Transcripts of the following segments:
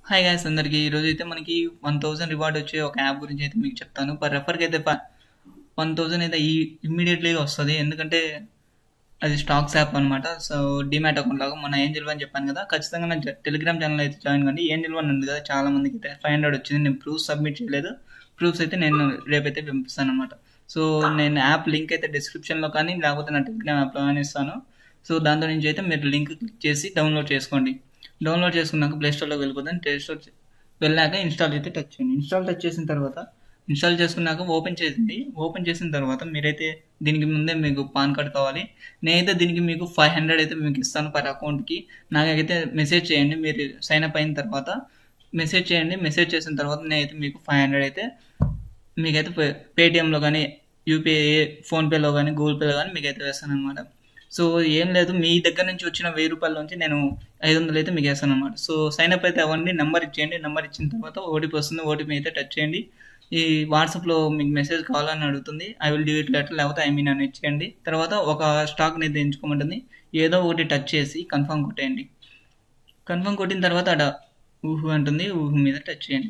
hi guys అందరికీ ఈరోజు అయితే మనకి వన్ థౌసండ్ రివార్డ్ వచ్చే ఒక యాప్ గురించి అయితే మీకు చెప్తాను పర్ రెఫర్కి అయితే వన్ థౌసండ్ అయితే ఈ ఇమ్మీడియట్లీగా వస్తుంది ఎందుకంటే అది స్టాక్స్ యాప్ అనమాట సో డిమాట్ అకౌంట్ లాగా మన ఏంజిల్ వన్ చెప్పాను కదా ఖచ్చితంగా నా టెలిగ్రామ్ ఛానల్ అయితే జాయిన్ కండి ఏంజిల్ వన్ ఉంది కదా చాలా మందికి అయితే ఫైవ్ హండ్రెడ్ వచ్చింది నేను ప్రూఫ్ సబ్మిట్ చేయలేదు ప్రూఫ్స్ అయితే నేను రేపైతే పంపిస్తాను అనమాట సో నేను యాప్ లింక్ అయితే డిస్క్రిప్షన్లో కానీ లేకపోతే నా టెలిగ్రామ్ యాప్లో కానీ ఇస్తాను సో దాంతో నుంచి అయితే మీరు లింక్ క్లిక్ చేసి డౌన్లోడ్ చేసుకోండి డౌన్లోడ్ చేసుకున్నాక ప్లే స్టోర్లోకి వెళ్ళిపోతాను ప్లే స్టోర్ వెళ్ళాక ఇన్స్టాల్ అయితే టచ్ చేయండి ఇన్స్టాల్ టచ్ చేసిన తర్వాత ఇన్స్టాల్ చేసుకున్నాక ఓపెన్ చేసింది ఓపెన్ చేసిన తర్వాత మీరైతే దీనికి ముందే మీకు పాన్ కార్డ్ కావాలి నేనైతే దీనికి మీకు ఫైవ్ హండ్రెడ్ అయితే మీకు ఇస్తాను పర్ అకౌంట్కి నాకైతే మెసేజ్ చేయండి మీరు సైన్ అప్ అయిన తర్వాత మెసేజ్ చేయండి మెసేజ్ చేసిన తర్వాత నేనైతే మీకు ఫైవ్ హండ్రెడ్ అయితే మీకైతే పేటిఎంలో కానీ యూపీఐ ఫోన్పేలో కానీ గూగుల్ పేలో కానీ మీకైతే వేస్తాను అనమాట సో ఏం లేదు మీ దగ్గర నుంచి వచ్చిన వెయ్యి రూపాయల నుంచి నేను ఐదు వందలు అయితే మీకు వేస్తాను అనమాట సో సైన్ అప్ అయితే అవ్వండి నెంబర్ ఇచ్చేయండి నెంబర్ ఇచ్చిన తర్వాత ఓటీపీ వస్తుంది ఓటీపీ అయితే టచ్ చేయండి ఈ వాట్సాప్లో మీకు మెసేజ్ కావాలని అడుగుతుంది I will do it letter లేకపోతే ఐ మీన్ అని ఇచ్చేయండి తర్వాత ఒక స్టాక్ని అయితే ఎంచుకోమంటుంది ఏదో ఒకటి టచ్ చేసి కన్ఫర్మ్ కొట్టేయండి కన్ఫర్మ్ కొట్టిన తర్వాత అక్కడ ఊహు అంటుంది ఊహు మీద టచ్ చేయండి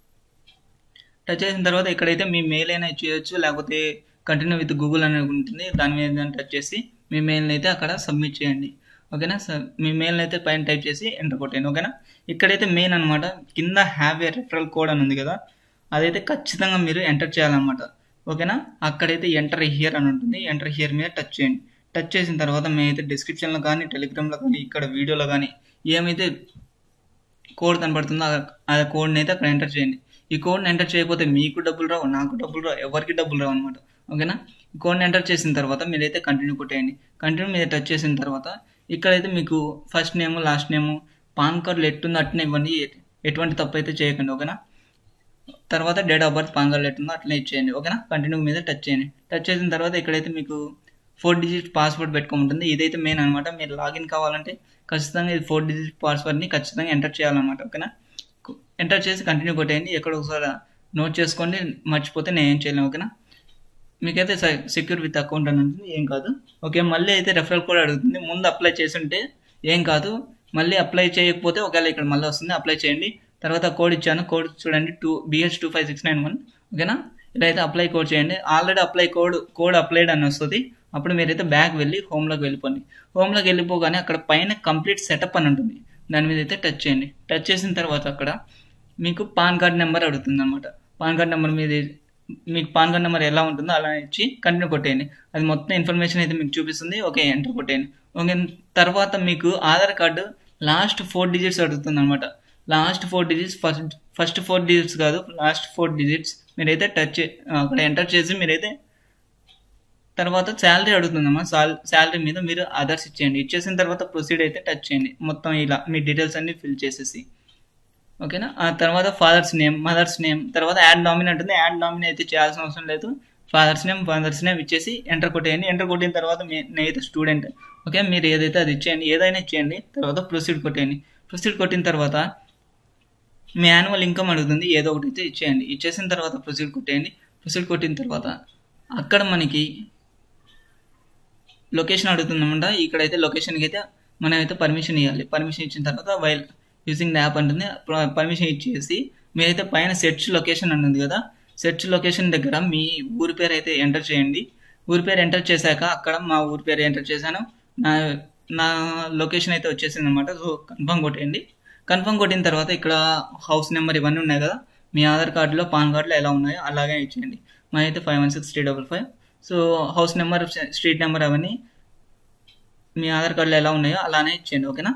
టచ్ చేసిన తర్వాత ఇక్కడైతే మీ మెయిల్ అయినా చేయొచ్చు లేకపోతే కంటిన్యూ విత్ గూగుల్ అనేది ఉంటుంది దాని మీద టచ్ చేసి మీ మెయిల్ని అయితే అక్కడ సబ్మిట్ చేయండి ఓకేనా మీ మెయిల్ని అయితే పైన టైప్ చేసి ఎంటర్ కొట్టండి ఓకేనా ఇక్కడైతే మెయిన్ అనమాట కింద హ్యావ్ ఏ రెఫరల్ కోడ్ అని ఉంది కదా అదైతే ఖచ్చితంగా మీరు ఎంటర్ చేయాలన్నమాట ఓకేనా అక్కడైతే ఎంటర్ హియర్ అని ఉంటుంది ఎంటర్ హియర్ మీద టచ్ చేయండి టచ్ చేసిన తర్వాత మేమైతే డిస్క్రిప్షన్లో కానీ టెలిగ్రామ్లో కానీ ఇక్కడ వీడియోలో కానీ ఏమైతే కోడ్ కనపడుతుందో ఆ కోడ్ని అయితే అక్కడ ఎంటర్ చేయండి ఈ కోడ్ని ఎంటర్ చేయకపోతే మీకు డబ్బులు రావు నాకు డబ్బులు రావు ఎవరికి డబ్బులు రావు అనమాట ఓకేనా ఈ కోడ్ని ఎంటర్ చేసిన తర్వాత మీరైతే కంటిన్యూ కొట్టేయండి కంటిన్యూ మీద టచ్ చేసిన తర్వాత ఇక్కడైతే మీకు first name last name PAN కార్డులు ఎట్టుందో అట్నే ఇవ్వండి ఎటువంటి తప్పు అయితే చేయకండి ఓకేనా తర్వాత డేట్ ఆఫ్ బర్త్ పాన్ కార్డులు ఎట్టుందో అట్లనే ఇచ్చేయండి ఓకేనా కంటిన్యూ మీద టచ్ చేయండి టచ్ చేసిన తర్వాత ఇక్కడైతే మీకు ఫోర్ డిజిట్ పాస్వర్డ్ పెట్టుకోమంటుంది ఇదైతే మెయిన్ అనమాట మీరు లాగిన్ కావాలంటే ఖచ్చితంగా ఇది ఫోర్ డిజిట్ పాస్వర్డ్ని ఖచ్చితంగా ఎంటర్ చేయాలన్నమాట ఓకేనా ఎంటర్ చేసి కంటిన్యూ కొట్టేయండి ఎక్కడ ఒకసారి నోట్ చేసుకోండి మర్చిపోతే నేను ఏం చేయలేను ఓకేనా మీకైతే సెక్యూర్ విత్ అకౌంట్ అని ఉంటుంది ఏం కాదు ఓకే మళ్ళీ అయితే రెఫరల్ కోడ్ అడుగుతుంది ముందు అప్లై చేస్తుంటే ఏం కాదు మళ్ళీ అప్లై చేయకపోతే ఒకవేళ ఇక్కడ మళ్ళీ వస్తుంది అప్లై చేయండి తర్వాత కోడ్ ఇచ్చాను కోడ్ చూడండి two BH two five six nine one ఓకేనా ఇలా అయితే అప్లై కోడ్ చేయండి already apply code code applied అని వస్తుంది అప్పుడు మీరైతే బ్యాక్ వెళ్ళి హోమ్లోకి వెళ్ళిపోండి హోమ్లోకి వెళ్ళిపోగానే అక్కడ పైన కంప్లీట్ సెటప్ అని ఉంటుంది దాని మీద అయితే టచ్ చేయండి టచ్ చేసిన తర్వాత అక్కడ మీకు పాన్ కార్డ్ నెంబర్ అడుగుతుంది అనమాట పాన్ కార్డ్ నెంబర్ మీద మీకు పాన్ కార్డ్ నెంబర్ ఎలా ఉంటుందో అలా ఇచ్చి కంటిన్యూ కొట్టేయండి అది మొత్తం ఇన్ఫర్మేషన్ అయితే మీకు చూపిస్తుంది ఓకే ఎంటర్ కొట్టేయండి ఓకే తర్వాత మీకు Aadhaar card last four digits అడుగుతుంది అనమాట last four digits first first four digits కాదు లాస్ట్ ఫోర్ డిజిట్స్ మీరైతే టచ్ అక్కడ ఎంటర్ చేసి మీరైతే తర్వాత శాలరీ అడుగుతుందమ్మా శాలరీ మీద మీరు అదర్స్ ఇచ్చేయండి ఇచ్చేసిన తర్వాత ప్రొసీడ్ అయితే టచ్ చేయండి మొత్తం ఇలా మీ డీటెయిల్స్ అన్ని ఫిల్ చేసేసి ఓకేనా ఆ తర్వాత ఫాదర్స్ నేమ్ మదర్స్ నేమ్ తర్వాత యాడ్ నామినీ ఉంటుంది యాడ్ నామినీ అయితే చేయాల్సిన అవసరం లేదు ఫాదర్స్ నేమ్ ఫాదర్స్ నేమ్ ఇచ్చేసి ఎంటర్ కొట్టేయండి ఎంటర్ కొట్టిన తర్వాత నేనైతే స్టూడెంట్ ఓకే మీరు ఏదైతే అది ఇచ్చేయండి ఏదైనా ఇచ్చేయండి తర్వాత ప్రొసీడ్ కొట్టేయండి ప్రొసీడ్ కొట్టిన తర్వాత మీ యాన్యువల్ ఇన్కమ్ అడుగుతుంది ఏదో ఒకటి అయితే ఇచ్చేయండి ఇచ్చేసిన తర్వాత ప్రొసీడ్ కొట్టేయండి ప్రొసీడ్ కొట్టిన తర్వాత అక్కడ మనకి లొకేషన్ అడుగుతుందన్నమాట ఇక్కడైతే లొకేషన్కి అయితే మనం అయితే పర్మిషన్ ఇవ్వాలి పర్మిషన్ ఇచ్చిన తర్వాత వైల్ యూజింగ్ ద యాప్ అంటుంది పర్మిషన్ ఇచ్చేసి మీరైతే పైన సెర్చ్ లొకేషన్ అంటుంది కదా సెర్చ్ లొకేషన్ దగ్గర మీ ఊరి పేరు అయితే ఎంటర్ చేయండి ఊరి పేరు ఎంటర్ చేశాక అక్కడ మా ఊరి పేరు ఎంటర్ చేశాను నా నా లొకేషన్ అయితే వచ్చేసింది అనమాట సో కన్ఫర్మ్ కొట్టేయండి కన్ఫర్మ్ కొట్టిన తర్వాత ఇక్కడ హౌస్ నెంబర్ ఇవన్నీ ఉన్నాయి కదా మీ ఆధార్ కార్డులో పాన్ కార్డులో ఎలా ఉన్నాయో అలాగే ఇచ్చేయండి మా అయితే five one six three double five so house number street number అవన్నీ మీ ఆధార్ కార్డులో ఎలా ఉన్నాయో అలానే ఇచ్చేయండి ఓకేనా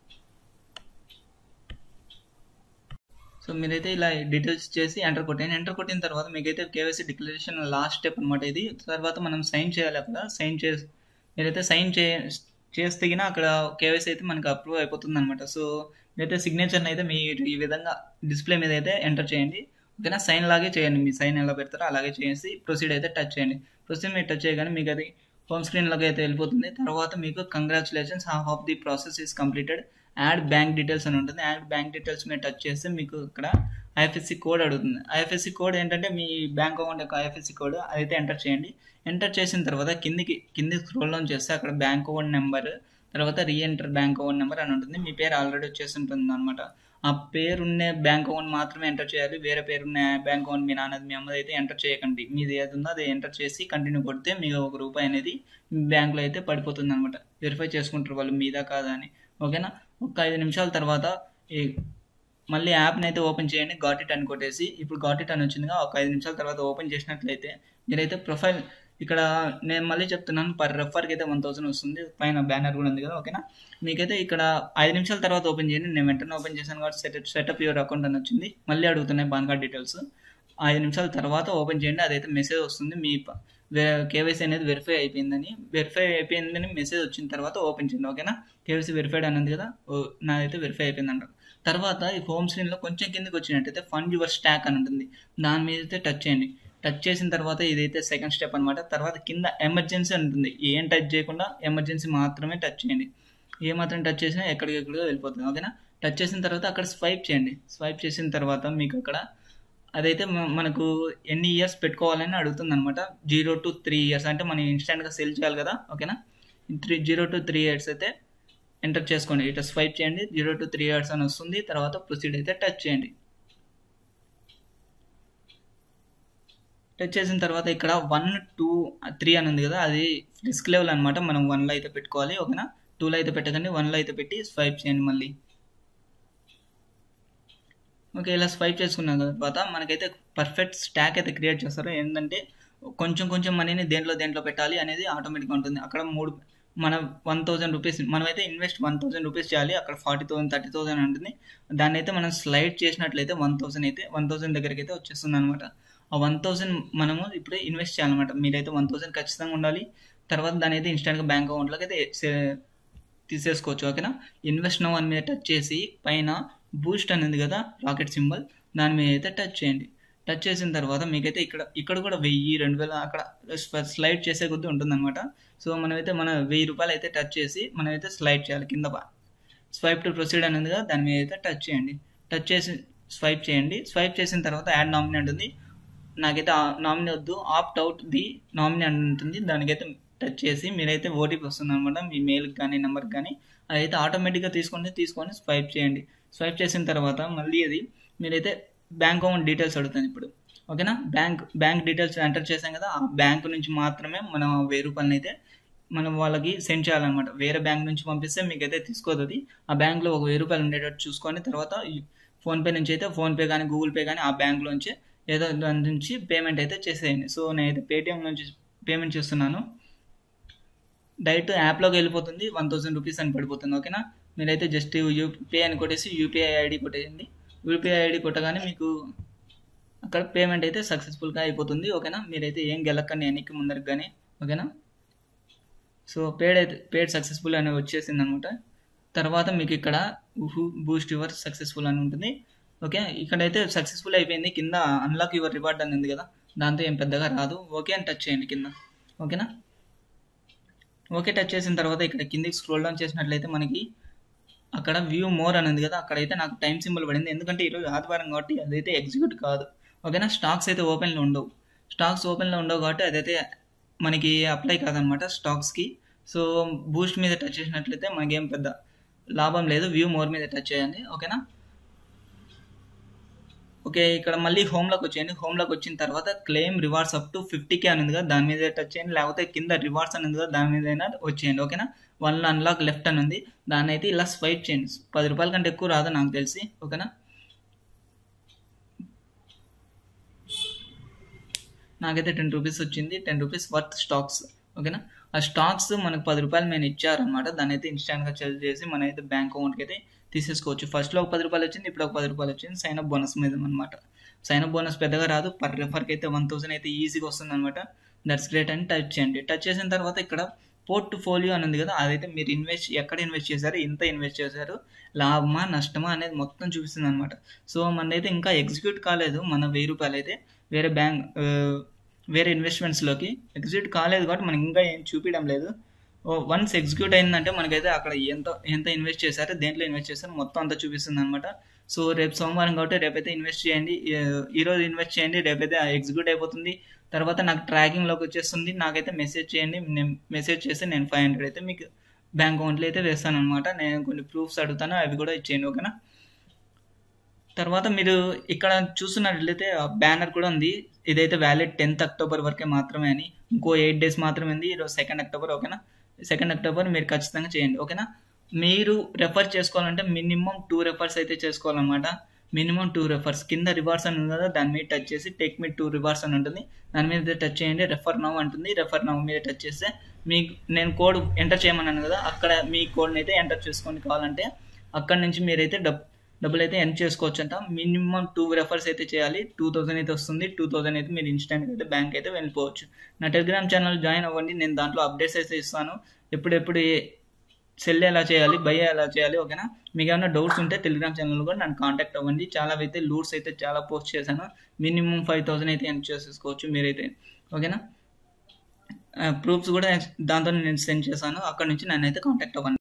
సో మీరైతే ఇలా డీటెయిల్స్ చేసి ఎంటర్ కొట్టండి ఎంటర్ కొట్టిన తర్వాత మీకైతే కేవైసీ డిక్లరేషన్ లాస్ట్ స్టెప్ అనమాట ఇది తర్వాత మనం సైన్ చేయాలి అక్కడ సైన్ చే మీరైతే సైన్ చే చేస్తే అక్కడ కేవైసీ అయితే మనకి అప్రూవ్ అయిపోతుంది అనమాట సో మీరైతే సిగ్నేచర్ని అయితే మీరు ఈ విధంగా డిస్ప్లే మీద అయితే ఎంటర్ చేయండి ఓకేనా సైన్ లాగే చేయండి మీ సైన్ ఎలా పెడతారో అలాగే చేసి ప్రొసీడ్ అయితే టచ్ చేయండి ప్రొసీడ్ మీరు టచ్ చేయగానే మీకు అది హోమ్ స్క్రీన్లోకి అయితే వెళ్ళిపోతుంది తర్వాత మీకు congratulations half of the process is completed add bank details అని ఉంటుంది యాడ్ బ్యాంక్ డీటెయిల్స్ మీద టచ్ చేస్తే మీకు ఇక్కడ ఐఎఫ్ఎస్సి కోడ్ అడుగుతుంది ఐఎఫ్ఎస్సి కోడ్ ఏంటంటే మీ బ్యాంక్ అకౌంట్ యొక్క ఐఎఫ్ఎస్సి కోడ్ అదైతే ఎంటర్ చేయండి ఎంటర్ చేసిన తర్వాత కిందికి కింది స్క్రోల్ డౌన్ చేస్తే అక్కడ బ్యాంక్ అకౌంట్ నెంబర్ తర్వాత రీఎంటర్ బ్యాంక్ అకౌంట్ నెంబర్ అని ఉంటుంది మీ పేరు ఆల్రెడీ వచ్చేసి ఉంటుంది అనమాట ఆ పేరున్న బ్యాంక్ అకౌంట్ మాత్రమే ఎంటర్ చేయాలి వేరే పేరున్న బ్యాంక్ అకౌంట్ మీ నాన్నది మీ అమ్మది అయితే ఎంటర్ చేయకండి మీది ఏది ఉందో అది ఎంటర్ చేసి కంటిన్యూ కొడితే మీకు ఒక రూపాయి అనేది బ్యాంక్లో అయితే పడిపోతుంది అనమాట వెరిఫై చేసుకుంటారు వాళ్ళు మీదా కాదా అని ఓకేనా ఒక ఐదు నిమిషాల తర్వాత ఈ మళ్ళీ యాప్ని అయితే ఓపెన్ చేయండి గాట్ ఇట్ అని కొట్టేసి ఇప్పుడు గాట్ ఇట్ అని వచ్చిందిగా ఒక ఐదు నిమిషాల తర్వాత ఓపెన్ చేసినట్లయితే మీరైతే ప్రొఫైల్ ఇక్కడ నేను మళ్ళీ చెప్తున్నాను పర్ రెఫర్కి అయితే వన్ థౌసండ్ వస్తుంది పైన బ్యానర్ కూడా ఉంది కదా ఓకేనా మీకైతే ఇక్కడ ఐదు నిమిషాల తర్వాత ఓపెన్ చేయండి నేను వెంటనే ఓపెన్ చేశాను కాబట్టి సెటప్ సెటప్ యువర్ అకౌంట్ అని వచ్చింది మళ్ళీ అడుగుతున్నాయి పాన్ కార్డ్ డీటెయిల్స్ ఐదు నిమిషాల తర్వాత ఓపెన్ చేయండి అదైతే మెసేజ్ వస్తుంది మీ కేవైసీ అనేది వెరిఫై అయిపోయిందని వెరిఫై అయిపోయిందని మెసేజ్ వచ్చిన తర్వాత ఓపెన్ చేయండి ఓకేనా కేవైసీ వెరిఫైడ్ అన్నది కదా నాదైతే వెరిఫై అయిపోయింది అంటారు తర్వాత ఈ హోమ్ స్క్రీన్లో కొంచెం కిందకి వచ్చినట్టయితే ఫండ్ యువర్ స్టాక్ అని ఉంటుంది దాని మీద అయితే టచ్ చేయండి టచ్ చేసిన తర్వాత ఇదైతే సెకండ్ స్టెప్ అనమాట తర్వాత కింద ఎమర్జెన్సీ ఉంటుంది ఏం టచ్ చేయకుండా ఎమర్జెన్సీ మాత్రమే టచ్ చేయండి ఏ మాత్రం టచ్ చేసినా ఎక్కడికెక్కడికో వెళ్ళిపోతుంది ఓకేనా టచ్ చేసిన తర్వాత అక్కడ స్వైప్ చేయండి స్వైప్ చేసిన తర్వాత మీకు అక్కడ అదైతే మనకు ఎన్ని ఇయర్స్ పెట్టుకోవాలని అడుగుతుంది అనమాట జీరో టు త్రీ ఇయర్స్ అంటే మనం ఇన్స్టెంట్గా సెల్ చేయాలి కదా ఓకేనా three zero to three years అయితే ఎంటర్ చేసుకోండి ఇట్లా స్వైప్ చేయండి జీరో టు త్రీ ఇయర్స్ అని వస్తుంది తర్వాత ప్రొసీడ్ అయితే టచ్ చేయండి టచ్ చేసిన తర్వాత ఇక్కడ వన్ టూ త్రీ అని ఉంది కదా అది రిస్క్ లెవెల్ అనమాట మనం వన్లో అయితే పెట్టుకోవాలి ఓకేనా టూలో అయితే పెట్టకండి వన్లో అయితే పెట్టి స్వైప్ చేయండి మళ్ళీ ఓకే ఇలా స్వైప్ చేసుకున్న తర్వాత మనకైతే పర్ఫెక్ట్ స్టాక్ అయితే క్రియేట్ చేస్తారు ఏంటంటే కొంచెం కొంచెం మనీని దేంట్లో దేంట్లో పెట్టాలి అనేది ఆటోమేటిక్గా ఉంటుంది అక్కడ మూడు మన వన్ థౌజండ్ రూపీస్ మనమైతే ఇన్వెస్ట్ వన్ థౌసండ్ రూపీస్ చేయాలి అక్కడ ఫార్టీ థౌసండ్ థర్టీ థౌసండ్ ఉంటుంది దాన్ని అయితే మనం స్లైడ్ చేసినట్లయితే వన్ థౌసండ్ అయితే వన్ థౌసండ్ దగ్గరికి అయితే వచ్చేస్తుంది అనమాట ఆ వన్ థౌసండ్ మనము ఇప్పుడే ఇన్వెస్ట్ చేయాలన్నమాట మీరైతే వన్ థౌసండ్ ఖచ్చితంగా ఉండాలి తర్వాత దాని అయితే ఇన్స్టెంట్గా బ్యాంక్ అకౌంట్లోకి అయితే తీసేసుకోవచ్చు ఓకేనా ఇన్వెస్ట్ నో అని మీద టచ్ చేసి పైన బూస్ట్ అనేది కదా రాకెట్ సింబల్ దాని మీద అయితే టచ్ చేయండి టచ్ చేసిన తర్వాత మీకైతే ఇక్కడ ఇక్కడ కూడా వెయ్యి రెండు వేల అక్కడ స్లైడ్ చేసే కొద్దీ ఉంటుందన్నమాట సో మనమైతే మన వెయ్యి రూపాయలు అయితే టచ్ చేసి మనమైతే స్లైడ్ చేయాలి కింద స్వైప్ టు ప్రొసీడ్ అనేది కదా దాని మీద అయితే టచ్ చేయండి టచ్ చేసి స్వైప్ చేయండి స్వైప్ చేసిన తర్వాత యాడ్ నామినీ ఉంటుంది నాకైతే నామినీ వద్దు ఆప్ట్ అవుట్ ది నామినీ అని ఉంటుంది దానికైతే టచ్ చేసి మీరైతే ఓటీపీ వస్తుంది అనమాట మీ మెయిల్కి కానీ నెంబర్కి కానీ అదైతే ఆటోమేటిక్గా తీసుకొని తీసుకొని స్వైప్ చేయండి స్వైప్ చేసిన తర్వాత మళ్ళీ అది మీరైతే బ్యాంక్ అకౌంట్ డీటెయిల్స్ అడుగుతుంది ఇప్పుడు ఓకేనా బ్యాంక్ బ్యాంక్ డీటెయిల్స్ ఎంటర్ చేసాం కదా ఆ బ్యాంక్ నుంచి మాత్రమే మనం వెయ్యి రూపాయలని అయితే మనం వాళ్ళకి సెండ్ చేయాలన్నమాట వేరే బ్యాంక్ నుంచి పంపిస్తే మీకైతే తీసుకోదు అది ఆ బ్యాంక్లో ఒక వెయ్యి రూపాయలు ఉండేటట్టు చూసుకొని తర్వాత ఫోన్పే నుంచి అయితే ఫోన్పే కానీ గూగుల్ పే కానీ ఆ బ్యాంక్లోంచి ఏదో దాని నుంచి పేమెంట్ అయితే చేసేయండి సో నేనైతే పేటిఎం నుంచి పేమెంట్ చేస్తున్నాను డైరెక్ట్ యాప్లోకి వెళ్ళిపోతుంది వన్ థౌసండ్ రూపీస్ అని పడిపోతుంది ఓకేనా మీరైతే జస్ట్ యూపీఐ అని కొట్టేసి యూపీఐ ఐడి కొట్టేయండి యూపీఐ ఐడి కొట్టగానే మీకు అక్కడ పేమెంట్ అయితే సక్సెస్ఫుల్గా అయిపోతుంది ఓకేనా మీరైతే ఏం గెలక్కండి వెనక్కి ముందరికి కానీ ఓకేనా సో పేడ్ అయితే పేడ్ సక్సెస్ఫుల్ అని వచ్చేసింది అనమాట తర్వాత మీకు ఇక్కడ బూస్ట్ యువర్ సక్సెస్ఫుల్ అని ఉంటుంది ఓకే ఇక్కడైతే సక్సెస్ఫుల్ అయిపోయింది కింద అన్లాక్ యువర్ రివార్డ్ అని ఉంది కదా దాంతో ఏం పెద్దగా రాదు ఓకే అని టచ్ చేయండి కింద ఓకేనా ఓకే టచ్ చేసిన తర్వాత ఇక్కడ కిందికి స్క్రోల్ డౌన్ చేసినట్లయితే మనకి అక్కడ వ్యూ మోర్ అని ఉంది కదా అక్కడైతే నాకు టైం సింబల్ పడింది ఎందుకంటే ఈరోజు ఆదివారం కాబట్టి అదైతే ఎగ్జిక్యూట్ కాదు ఓకేనా స్టాక్స్ అయితే ఓపెన్లో ఉండవు స్టాక్స్ ఓపెన్లో ఉండవు కాబట్టి అదైతే మనకి అప్లై కాదనమాట స్టాక్స్కి సో బూస్ట్ మీద టచ్ చేసినట్లయితే మనకేం పెద్ద లాభం లేదు వ్యూ మోర్ మీద టచ్ చేయండి ఓకేనా ఓకే ఇక్కడ మళ్ళీ హోమ్లోకి వచ్చేయండి హోమ్లోకి వచ్చిన తర్వాత claim rewards up to fifty K అని ఉంది కదా దాని మీద టచ్ చేయండి లేకపోతే కింద రివార్డ్స్ అని ఉంది కదా దాని మీద అయినా వచ్చేయండి ఓకేనా వన్ అన్లాక్ లెఫ్ట్ అని ఉంది దాన్ని అయితే ఇలా స్వైప్ చేయండి పది రూపాయల కంటే ఎక్కువ రాదు నాకు తెలిసి ఓకేనా నాకైతే టెన్ రూపీస్ వచ్చింది టెన్ రూపీస్ వర్త్ స్టాక్స్ ఓకేనా ఆ స్టాక్స్ మనకు పది రూపాయలు మేము ఇచ్చారనమాట దాన్ని అయితే ఇన్స్టాంట్గా చెల్ చేసి మన అయితే బ్యాంక్ అకౌంట్కి అయితే తీసేసుకోవచ్చు ఫస్ట్లో ఒక పది రూపాయలు వచ్చింది ఇప్పుడు ఒక పది రూపాయలు వచ్చింది సైన్ అప్ బోనస్ మీద అనమాట సైన్ అప్ బోనస్ పెద్దగా రాదు పర్ రెఫర్కి అయితే వన్ థౌసండ్ అయితే ఈజీగా వస్తుంది అనమాట దట్స్ గ్రేట్ అని టచ్ చేయండి టచ్ చేసిన తర్వాత ఇక్కడ పోర్ట్ఫోలియో అని ఉంది కదా అదైతే మీరు ఇన్వెస్ట్ ఎక్కడ ఇన్వెస్ట్ చేశారు ఎంత ఇన్వెస్ట్ చేశారు లాభమా నష్టమా అనేది మొత్తం చూపిస్తుంది అనమాట సో మనదైతే ఇంకా ఎగ్జిక్యూట్ కాలేదు మన వెయ్యి రూపాయలు అయితే వేరే బ్యాంక్ వేరే ఇన్వెస్ట్మెంట్స్లోకి ఎగ్జిక్యూట్ కాలేదు కాబట్టి మనకి ఇంకా ఏం చూపించడం లేదు వన్స్ ఎగ్జిక్యూట్ అయిందంటే మనకైతే అక్కడ ఎంత ఎంత ఇన్వెస్ట్ చేశారో దేంట్లో ఇన్వెస్ట్ చేశారో మొత్తం అంతా చూపిస్తుంది అనమాట సో రేపు సోమవారం కాబట్టి రేపైతే ఇన్వెస్ట్ చేయండి ఈరోజు ఇన్వెస్ట్ చేయండి రేపైతే ఎగ్జిక్యూట్ అయిపోతుంది తర్వాత నాకు ట్రాకింగ్లోకి వచ్చేస్తుంది నాకైతే మెసేజ్ చేయండి నేను మెసేజ్ చేస్తే నేను ఫైవ్ హండ్రెడ్ అయితే మీకు బ్యాంక్ అకౌంట్లో అయితే వేస్తాను అనమాట నేను కొన్ని ప్రూఫ్స్ అడుగుతాను అవి కూడా ఇచ్చేయండి ఓకేనా తర్వాత మీరు ఇక్కడ చూస్తున్నట్లయితే బ్యానర్ కూడా ఉంది ఇదైతే వ్యాలిడ్ టెన్త్ అక్టోబర్ వరకే మాత్రమే అని ఇంకో ఎయిట్ డేస్ మాత్రమే ఉంది ఈరోజు సెకండ్ అక్టోబర్ ఓకేనా సెకండ్ అక్టోబర్ మీరు ఖచ్చితంగా చేయండి ఓకేనా మీరు రెఫర్ చేసుకోవాలంటే మినిమం టూ రెఫర్స్ అయితే చేసుకోవాలన్నమాట మినిమం టూ రెఫర్స్ కింద రివార్డ్స్ అని ఉంది కదా దాని మీద టచ్ చేసి టేక్ మీ టూ రివార్డ్స్ అని ఉంటుంది దాని మీద టచ్ చేయండి రెఫర్ నవ్ అంటుంది రెఫర్ నవ్ మీద టచ్ చేస్తే మీకు నేను కోడ్ ఎంటర్ చేయమన్నాను కదా అక్కడ మీ కోడ్ని అయితే ఎంటర్ చేసుకొని కావాలంటే అక్కడ నుంచి మీరైతే డబ్ డబ్బులు అయితే ఎంటర్ చేసుకోవచ్చు అంట మినిమం టూ రెఫర్స్ అయితే చేయాలి టూ థౌసండ్ అయితే వస్తుంది టూ థౌసండ్ అయితే మీరు ఇన్స్టెంట్గా అయితే బ్యాంక్ అయితే వెళ్ళిపోవచ్చు నా టెలిగ్రామ్ ఛానల్ జాయిన్ అవ్వండి నేను దాంట్లో అప్డేట్స్ అయితే ఇస్తాను ఎప్పుడెప్పుడు సెల్ ఎలా చేయాలి బై ఎలా చేయాలి ఓకేనా మీకు ఏమైనా డౌట్స్ ఉంటే టెలిగ్రామ్ ఛానల్ కూడా నన్ను కాంటాక్ట్ అవ్వండి చాలా అయితే లూట్స్ అయితే చాలా పోస్ట్ చేశాను మినిమం ఫైవ్ థౌసండ్ అయితే ఎంటర్ చేసేసుకోవచ్చు మీరైతే ఓకేనా ప్రూఫ్స్ కూడా దాంతో నేను సెండ్ చేశాను అక్కడ నుంచి నన్ను అయితే కాంటాక్ట్ అవ్వండి